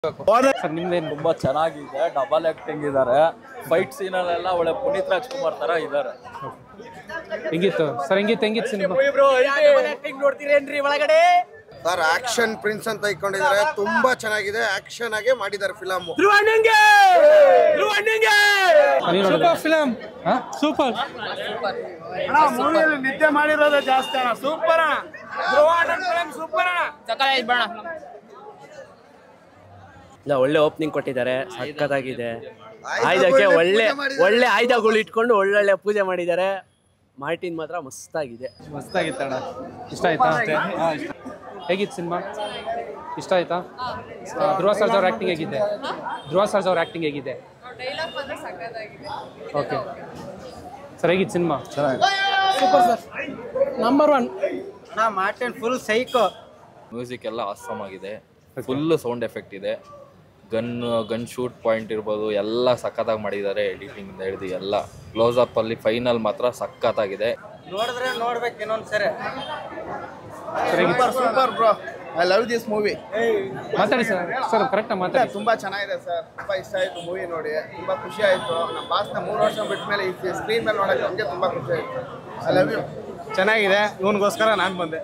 sir ನಿಮ್ದೇನು ತುಂಬಾ ಚೆನ್ನಾಗಿದೆ ಡಬಲ್ ಆಕ್ಟಿಂಗ್ ಇದ್ದಾರೆ ಫೈಟ್ ಸೀನಲ್ಲೆಲ್ಲ ಒಳ್ಳೆ ಪುನೀತ್ ರಾಜ್ಕುಮಾರ್ ತರ ಇದ್ದಾರೆ ಹೆಂಗಿತ್ತು ಸರ್ ಹೆಂಗಿತ್ತು ಹೆಂಗಿತ್ತು ಸಿನಿಮಾ ಸರ್ ಆಕ್ಷನ್ ಪ್ರಿನ್ಸ್ ಅಂತ ಇಟ್ಕೊಂಡಿದ್ದಾರೆ ತುಂಬಾ ಚೆನ್ನಾಗಿದೆ ಆಕ್ಷನ್ ಆಗೇ ಮಾಡಿದ್ದಾರೆ ಫಿಲಮ್ ಸೂಪರ್ ಫಿಲಮ್ ಸೂಪರ್ ನಿದ್ದೆ ಮಾಡಿರೋದೇ ಜಾಸ್ತಿ ಅಣ್ಣ ಸೂಪರ್ ಅಣ್ಣ ಸೂಪರ್ ಅಣ್ಣ ಇಲ್ಲ ಒಳ್ಳೆ ಓಪನಿಂಗ್ ಕೊಟ್ಟಿದ್ದಾರೆ ಸಖತ್ತಾಗಿದೆ ಆಯುಧಕ್ಕೆ ಒಳ್ಳೆ ಒಳ್ಳೆ ಆಯುಧಗಳು ಇಟ್ಕೊಂಡು ಒಳ್ಳೊಳ್ಳೆ ಪೂಜೆ ಮಾಡಿದ್ದಾರೆ ಮಾರ್ಟಿನ್ ಮಾತ್ರ ಮಸ್ತಾಗಿದೆ ಮಸ್ತಾಗಿತ್ತಣ್ಣ ಇಷ್ಟ ಆಯ್ತಾ ಹೇಗಿತ್ತು ಸಿನಿಮಾ ಇಷ್ಟ ಆಯ್ತಾ ಧ್ರುವ ಸರ್ಜ್ ಅವ್ರ ಆ್ಯಕ್ಟಿಂಗ್ ಹೇಗಿದೆ ಧ್ರುವ ಸರ್ಜ್ ಅವ್ರ ಆ್ಯಕ್ಟಿಂಗ್ ಹೇಗಿದೆ ಡೈಲಾಗ್ ಮಾತ್ರ ಸಕ್ಕತ್ತಾಗಿದೆ ಓಕೆ ಸರ್ ಹೇಗಿತ್ತು ಸಿನಿಮಾ ನಂಬರ್ ಒನ್ ನಾ ಮಾರ್ಟಿನ್ ಫುಲ್ ಸೈಕೋ ಮ್ಯೂಸಿಕ್ ಎಲ್ಲ ಆಸಮ್ ಆಗಿದೆ ಫುಲ್ ಸೌಂಡ್ ಎಫೆಕ್ಟ್ ಇದೆ ಗನ್ ಗನ್ ಶೂಟ್ ಪಾಯಿಂಟ್ ಇರ್ಬೋದು ಎಲ್ಲ ಸಖತ್ತಾಗಿ ಮಾಡಿದ್ದಾರೆ ಎಡಿಟಿಂಗ್ ಇಂದ ಹಿಡಿದು ಎಲ್ಲ ಕ್ಲೋಸ್ ಅಪ್ ಅಲ್ಲಿ ಫೈನಲ್ ಮಾತ್ರ ಸಖತ್ತಾಗಿದೆ ನೋಡಿದ್ರೆ ನೋಡ್ಬೇಕು ಇನ್ನೊಂದ್ ಸರಿ ಸರ್ ಹೇಗಿತ್ತು super bro I love this movie ಮಾತಾಡಿ ಸರ್ ಸರ್ ಕರೆಕ್ಟಾಗಿ ಮಾತಾಡಿ ತುಂಬಾ ಚೆನ್ನಾಗಿದೆ ಸರ್ ತುಂಬಾ ಇಷ್ಟ ಆಯ್ತು ಮೂವಿ ನೋಡಿ ತುಂಬಾ ಖುಷಿ ಆಯ್ತು ನಮ್ಮ ಬಾಸ್ನ ಮೂರು ವರ್ಷ ಬಿಟ್ಟ ಮೇಲೆ ಈ ಸ್ಕ್ರೀನ್ ಮೇಲೆ ನೋಡಕ್ಕೆ ನಮಗೆ ತುಂಬಾ ಖುಷಿ ಆಯ್ತು ಐ ಲವ್ ಯು ಚೆನ್ನಾಗಿದೆ ಇವನಿಗೋಸ್ಕರ ನಾನು ಬಂದೆ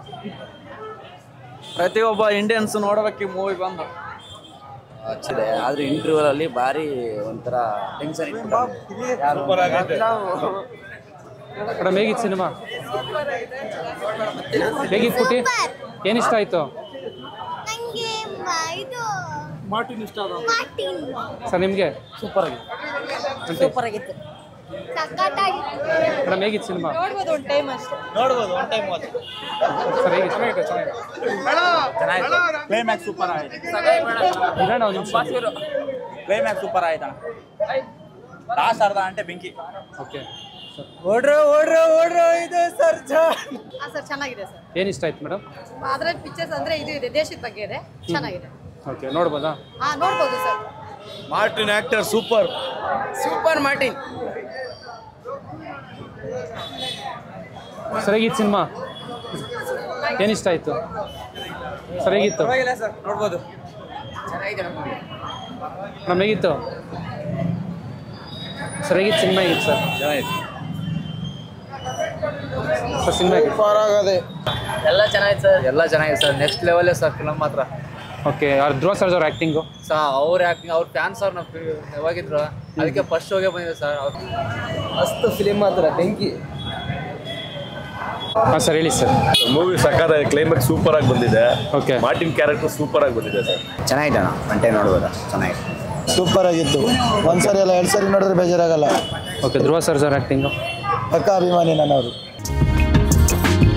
ಪ್ರತಿಯೊಬ್ಬ ಇಂಡಿಯನ್ಸ್ ನೋಡ್ಬೇಕು ಈ ಮೂವಿ ಬಂದು ಹಚ್ಚಿದೆ ಆದ್ರೆ ಇಂಟರ್ವ್ಯೂ ಅಲ್ಲಿ ಭಾರಿ ಒಂಥರ ಟೆನ್ಷನ್ ಮೇಡಮ್ ಹೇಗಿತ್ತು ಸಿನಿಮಾ ಹೇಗಿತ್ತು ಪುಟಿ ಏನು ಇಷ್ಟ ಆಯಿತು ನಂಗೆ ಇದು ಮಾರ್ಟಿನ್ ಇಷ್ಟ ಅದ ಮಾರ್ಟಿನ್ ಸರ್ ನಿಮಗೆ ಸೂಪರ್ ಆಗಿದೆ ಸೂಪರ್ ಆಗಿತ್ತು ಸಖತ್ತಾಗಿತ್ತು ಮೇಡಮ್ ಹೇಗಿತ್ತು ಸಿನಿಮಾ ನೋಡ್ಬೋದು ಒಂದು ಟೈಮ್ ಅಷ್ಟೇ ನೋಡ್ಬೋದು ಒನ್ ಟೈಮ್ ಸರ್ ಹೇಗಿತ್ತು ಕ್ಲೈಮ್ಯಾಕ್ಸ್ ಸೂಪರ್ ಆಯ್ತು ಇರೋಣ ಒಂದು ನಿಮಿಷ ಕ್ಲೈಮ್ಯಾಕ್ಸ್ ಸೂಪರ್ ಆಯ್ತಣ್ಣ ಲಾಸ್ಟ್ ಅರ್ಧ ಗಂಟೆ ಬೆಂಕಿ ಓಕೆ ಓಡ್ರೋ ಓಡ್ರೋ ಓಡ್ರೋ ಇದು ಸರ್ಜಾ ಹಾಂ ಸರ್ ಚೆನ್ನಾಗಿದೆ ಸರ್ ಏನು ಇಷ್ಟ ಆಯ್ತು ಮೇಡಮ್ ಅದ್ರಲ್ಲಿ ಪಿಕ್ಚರ್ಸ್ ಅಂದ್ರೆ ಇದು ಇದೆ ದೇಶದ ಬಗ್ಗೆ ಇದೆ ಚೆನ್ನಾಗಿದೆ ಓಕೆ ನೋಡ್ಬೋದಾ ಹಾ ನೋಡ್ಬೋದು sir Martin actor super super Martin sir ಹೇಗಿತ್ತು ಸಿನಿಮಾ ಏನು ಇಷ್ಟ ಆಯಿತು ಸರ್ ಹೇಗಿತ್ತು ಪರವಾಗಿಲ್ಲ ಸರ್ ನೋಡ್ಬೋದು ಮೇಡಮ್ ಹೇಗಿತ್ತು ಸರ್ ಹೇಗಿತ್ತು ಸಿನಿಮಾ ಹೇಗಿತ್ತು ಸರ್ ಸರ್ ಸಿನಿಮಾ ಹೇಗಿತ್ತು ಫಾರ್ ಆಗದೆ ಎಲ್ಲ ಚೆನ್ನಾಗಿದೆ ಸರ್ ಎಲ್ಲ ಚೆನ್ನಾಗಿದೆ sir next level sir film ಮಾತ್ರ ಓಕೆ ಅವ್ರ ಧ್ರುವ ಸರ್ಜ್ ಅವ್ರ ಆ್ಯಕ್ಟಿಂಗು ಸರ್ ಅವ್ರ ಆಕ್ಟಿಂಗ್ ಅವ್ರ ಫ್ಯಾನ್ಸ್ ಅವ್ರು ನಾವು ಯಾವಾಗಿದ್ರು ಅದಕ್ಕೆ ಫಸ್ಟ್ ಹೋಗೇ ಬಂದಿದೆ ಸರ್ ಅವ್ರು ಮಸ್ತ್ ಫಿಲಿಮ್ ಮಾತ್ರ ಬೆಂಕಿ ಹಾಂ ಸರ್ ಹೇಳಿ ಸರ್ ಮೂವಿ ಸಕ್ಕದ ಕ್ಲೈಮ್ಯಾಕ್ಸ್ ಸೂಪರ್ ಆಗಿ ಬಂದಿದೆ ಓಕೆ ಮಾರ್ಟಿನ್ ಕ್ಯಾರೆಕ್ಟರ್ ಸೂಪರ್ ಆಗಿ ಬಂದಿದೆ ಸರ್ ಚೆನ್ನಾಗಿದೆ ಅಣ್ಣ ಗಂಟೆ ನೋಡ್ಬೋದಾ ಚೆನ್ನಾಗಿದೆ ಸೂಪರ್ ಆಗಿತ್ತು ಒಂದ್ಸರಿ ಅಲ್ಲ ಎರಡು ಸರಿ ನೋಡಿದ್ರೆ ಬೇಜಾರಾಗಲ್ಲ ಓಕೆ ಧ್ರುವ ಸರ್ಜ್ ಅವ್ರ ಆ್ಯಕ್ಟಿಂಗು ಪಕ್ಕ ಅಭಿಮಾನಿ ನನ್ನವರು